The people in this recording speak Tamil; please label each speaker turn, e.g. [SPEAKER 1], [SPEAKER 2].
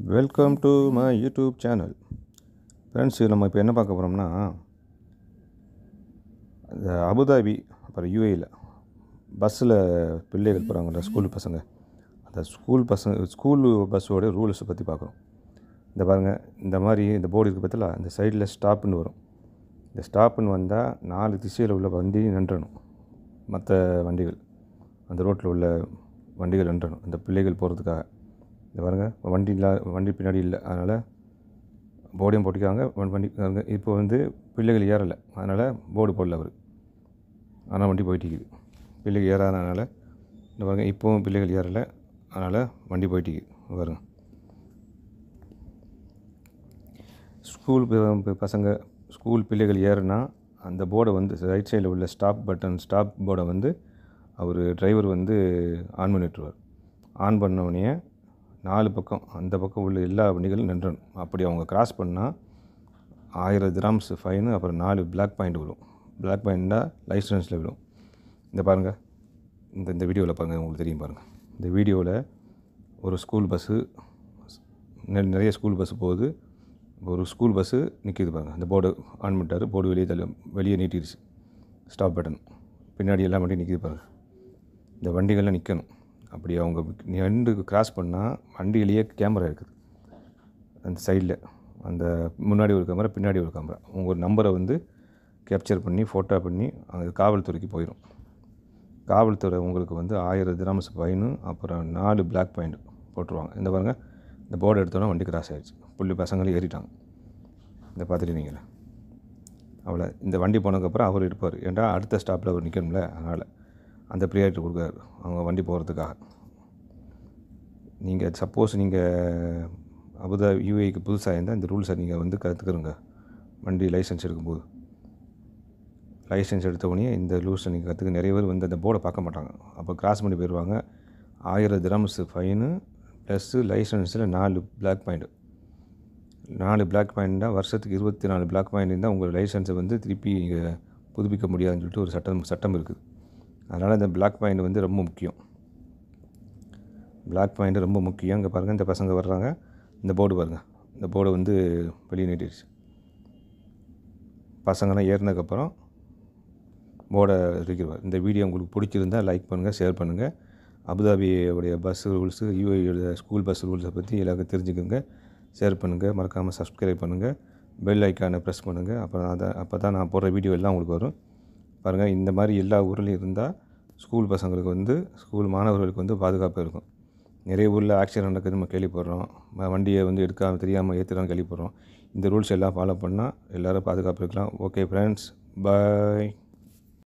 [SPEAKER 1] Welcome to my YouTube channel friends நம்ம இப்போ என்ன பார்க்க போகிறோம்னா இந்த அபுதாபி அப்புறம் யூஏயில் பஸ்ஸில் பிள்ளைகள் போகிறாங்கல்ல ஸ்கூல் பசங்க அந்த ஸ்கூல் பசங்க ஸ்கூல் பஸ்ஸோட ரூல்ஸை பற்றி பார்க்குறோம் இந்த பாருங்கள் இந்த மாதிரி இந்த போர்டு இருக்குது பார்த்தல இந்த சைடில் ஸ்டாப்புன்னு வரும் இந்த ஸ்டாப்புன்னு வந்தால் நாலு திசையில் உள்ள வண்டி நின்றணும் மற்ற வண்டிகள் அந்த ரோட்டில் உள்ள வண்டிகள் நின்றணும் அந்த பிள்ளைகள் போகிறதுக்காக இந்த பாருங்கள் வண்டி இல்லா வண்டி பின்னாடி இல்லை அதனால் போர்டையும் போட்டிருக்காங்க வண்டி வண்டி பாருங்க. இப்போ வந்து பிள்ளைகள் ஏறலை அதனால் போர்டு போடல அவர் ஆனால் வண்டி போயிட்டு இருக்குது பிள்ளைகள் ஏறாதனால இந்த பாருங்க இப்போவும் பிள்ளைகள் ஏறலை அதனால் வண்டி போயிட்டு இருக்குது பாருங்க ஸ்கூல் ப- ப- பசங்க ஸ்கூல் பிள்ளைகள் ஏறுனா அந்த போர்டை வந்து ரைட் சைடில் உள்ள ஸ்டாப் பட்டன் ஸ்டாப் போர்டை வந்து அவர் டிரைவர் வந்து ஆன் பண்ணி விட்டுருவார் ஆன் பண்ண உடனே நாலு பக்கம் அந்த பக்கம் உள்ள எல்லா வண்டிகளும் நின்றணும் அப்படி அவங்க கிராஸ் பண்ணால் ஆயிரம் கிராம்ஸ் ஃபைனு அப்புறம் நாலு பிளாக் பாயிண்ட் விழும் பிளாக் பாயிண்ட்டாக லைசன்ஸில் விழும் இந்த பாருங்கள் இந்த இந்த வீடியோவில் பாருங்கள் உங்களுக்கு தெரியும் பாருங்கள் இந்த வீடியோவில் ஒரு ஸ்கூல் பஸ்ஸு நிறைய ஸ்கூல் பஸ்ஸு போகுது ஒரு ஸ்கூல் பஸ்ஸு நிற்கிது பாருங்கள் அந்த போர்டு ஆன் பண்ணிட்டாரு போர்டு வெளியே தள்ளி வெளியே நீட்டிடுச்சு ஸ்டாப் பட்டன் பின்னாடி எல்லா வண்டியும் நிற்கிது பாருங்கள் இந்த வண்டிகள்லாம் நிற்கணும் அப்படி அவங்க நின்று கிராஸ் பண்ணால் வண்டியிலேயே கேமரா இருக்குது அந்த சைடில் அந்த முன்னாடி ஒரு கேமரா பின்னாடி ஒரு கேமரா உங்கள் நம்பரை வந்து கேப்சர் பண்ணி ஃபோட்டோ பண்ணி அங்கே காவல்துறைக்கு போயிடும் காவல்துறை உங்களுக்கு வந்து ஆயிரம் திராம்ஸ் ஃபைனு அப்புறம் நாலு பிளாக் பாயிண்ட் போட்டுருவாங்க இந்த பாருங்கள் இந்த போர்டு எடுத்தோன்னே வண்டி கிராஸ் ஆயிடுச்சு புள்ளி பசங்களும் ஏறிட்டாங்க இந்த பார்த்துட்டு அவ்வளோ இந்த வண்டி போனதுக்கப்புறம் அவர் இருப்பார் ஏன்டா அடுத்த ஸ்டாப்பில் அவர் நிற்கணும்ல அதனால் அந்த ப்ரியாரிட்டி கொடுக்குறாரு அவங்க வண்டி போகிறதுக்காக நீங்கள் சப்போஸ் நீங்கள் அபுதாபி யூஏக்கு புதுசாக இருந்தால் இந்த ரூல்ஸை நீங்கள் வந்து கற்றுக்குறங்க வண்டி லைசன்ஸ் எடுக்கும்போது லைசன்ஸ் எடுத்த உடனே இந்த ரூல்ஸை நீங்கள் கற்றுக்க நிறைய பேர் வந்து அந்த போர்டை பார்க்க மாட்டாங்க அப்போ கிராஸ் பண்ணி போயிடுவாங்க ஆயிரம் திரம்ஸ் ஃபைனு ப்ளஸ்ஸு லைசன்ஸில் நாலு பிளாக் பாயிண்ட் நாலு பிளாக் பாயிண்ட் தான் வருஷத்துக்கு இருபத்தி நாலு பிளாக் பாயிண்ட் இருந்தால் உங்கள் லைசன்ஸை வந்து திருப்பி நீங்கள் புதுப்பிக்க முடியாதுன்னு சொல்லிட்டு ஒரு சட்டம் சட்டம் இருக்குது அதனால் இந்த பிளாக் பாயிண்ட் வந்து ரொம்ப முக்கியம் பிளாக் பாயிண்ட் ரொம்ப முக்கியம் இங்கே பாருங்கள் இந்த பசங்க வர்றாங்க இந்த போர்டு பாருங்கள் இந்த போர்டை வந்து வெளியே நீட்டிடுச்சு பசங்களாம் ஏறினதுக்கப்புறம் போர்டை இருக்கிறார் இந்த வீடியோ உங்களுக்கு பிடிச்சிருந்தால் லைக் பண்ணுங்கள் ஷேர் பண்ணுங்கள் அபுதாபியோடைய பஸ் ரூல்ஸு யூஏயோட ஸ்கூல் பஸ் ரூல்ஸை பற்றி எல்லாருக்கும் தெரிஞ்சுக்கோங்க ஷேர் பண்ணுங்கள் மறக்காமல் சப்ஸ்கிரைப் பண்ணுங்கள் பெல் ஐக்கானை ப்ரெஸ் பண்ணுங்கள் அப்புறம் அதை அப்போ தான் நான் போடுற வீடியோ எல்லாம் உங்களுக்கு வரும் பாருங்கள் இந்த மாதிரி எல்லா ஊர்லேயும் இருந்தால் ஸ்கூல் பசங்களுக்கு வந்து ஸ்கூல் மாணவர்களுக்கு வந்து பாதுகாப்பு இருக்கும் நிறைய ஊரில் ஆக்சிடென்ட் நடக்குது நம்ம கேள்விப்படுறோம் ம- வண்டியை வந்து எடுக்காம தெரியாமல் ஏற்றுறாங்க கேள்விப்படுறோம் இந்த ரூல்ஸ் எல்லாம் ஃபாலோ பண்ணால் எல்லோரும் பாதுகாப்பு இருக்கலாம் ஓகே ஃப்ரெண்ட்ஸ் பாய்